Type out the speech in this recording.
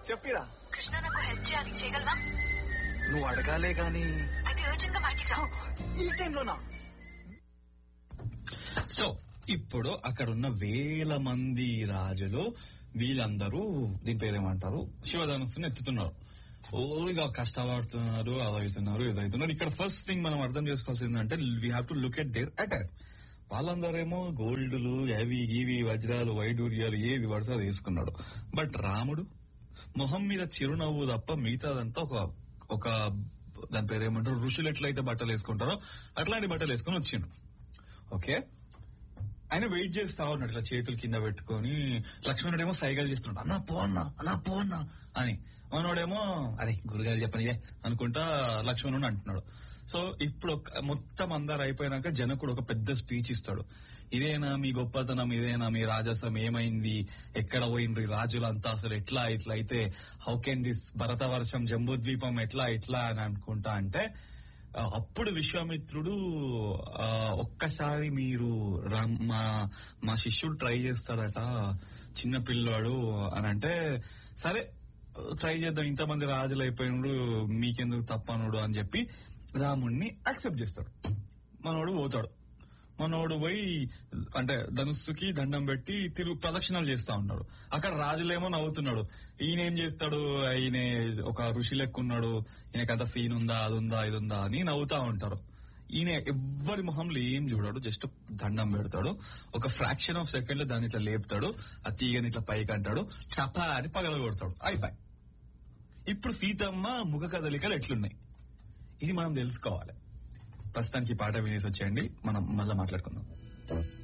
చెప్పిరా కృష్ణ నాకు హెల్ప్ చేయాలి చేయగలవా నువ్వు అడగాలే గాని అయితే అర్జెంట్ గా బయటికి రా ఈ టైంలోనా సో ఇప్పుడు అక్కడ ఉన్న వేల మంది రాజులు వీళ్ళందరూ దీని పేరేమంటారు శివధనుస్సుని ఎత్తుతున్నారు ఓగా కష్టపడుతున్నారు అదవుతున్నారు ఇదవుతున్నారు ఇక్కడ ఫస్ట్ థింగ్ మనం అర్థం చేసుకోవాల్సింది ఏంటంటే we have to look at their attack వాళ్ళందరేమో గోల్డ్లు అవి ఇవి వజ్రాలు వైడూర్యాలు ఏది పడితే అది వేసుకున్నాడు బట్ రాముడు మొహం మీద చిరునవ్వు తప్ప మిగతాదంతా ఒక ఒక దాని పేరు ఏమంటారు ఋషులు ఎట్లయితే బట్టలు వేసుకుంటారో అట్లాంటి బట్టలు వేసుకుని వచ్చిండు ఓకే ఆయన వెయిట్ చేస్తా ఉన్నాడు ఇట్లా చేతులు కింద పెట్టుకొని లక్ష్మణుడేమో సైగలు చేస్తున్నాడు అన్నా పో అన్నా అన్నా పో అన్నా అని మనోడేమో అరే గురుగారు చెప్పనివే అనుకుంటా లక్ష్మణుడు అంటున్నాడు సో ఇప్పుడు ఒక- మొత్తం అందరు అయిపోయినాక జనకుడు ఒక పెద్ద స్పీచ్ ఇస్తాడు ఇదేనా మీ గొప్పతనం ఇదేనా మీ రాజసం ఏమైంది ఎక్కడ పోయిండ్రు ఈ రాజులంతా అసలు ఎట్లా ఇట్లా అయితే how can this Bharatavarsham Jambudvipam ఎట్లా ఎట్లా అని అనుకుంటా అంటే ఆ, అప్పుడు విశ్వామిత్రుడు ఆ, ఒక్కసారి మీరు రా- మా మా శిష్యుడు ట్రై చేస్తాడట చిన్న పిల్లాడు అని అంటే సరే ట్రై చేద్దాం ఇంతమంది రాజులు అయిపోయినాడు మీకెందుకు తప్పనుడు అని చెప్పి రాముణ్ణి యాక్సెప్ట్ చేస్తాడు మనోడు పోతాడు మనోడు పోయి అంటే ధనుస్సుకి దండం పెట్టి తిరుగు ప్రదక్షిణాలు చేస్తా ఉన్నాడు అక్కడ రాజులేమో నవ్వుతున్నాడు ఈయన ఏం చేస్తాడు ఈయన ఒక ఋషి లెక్క ఉన్నాడు ఈయనకి అంత సీన్ ఉందా అది ఉందా ఇది ఉందా అని నవ్వుతా ఉంటారు ఈయన ఎవ్వరి మొహంలో ఏం చూడాడు జస్ట్ దండం పెడతాడు ఒక ఫ్రాక్షన్ ఆఫ్ సెకండ్ లో దాన్ని ఇట్లా లేపుతాడు ఆ తీగని ఇట్లా పైకి అంటాడు టపా అని పగల కొడతాడు అయిపోయి ఇప్పుడు సీతమ్మ ముఖ కదలికలు ఎట్లున్నాయి ఇది మనం తెలుసుకోవాలి ప్రస్తుతానికి ఈ పాట వినేసి వచ్చేయండి మనం మళ్ళీ మాట్లాడుకుందాం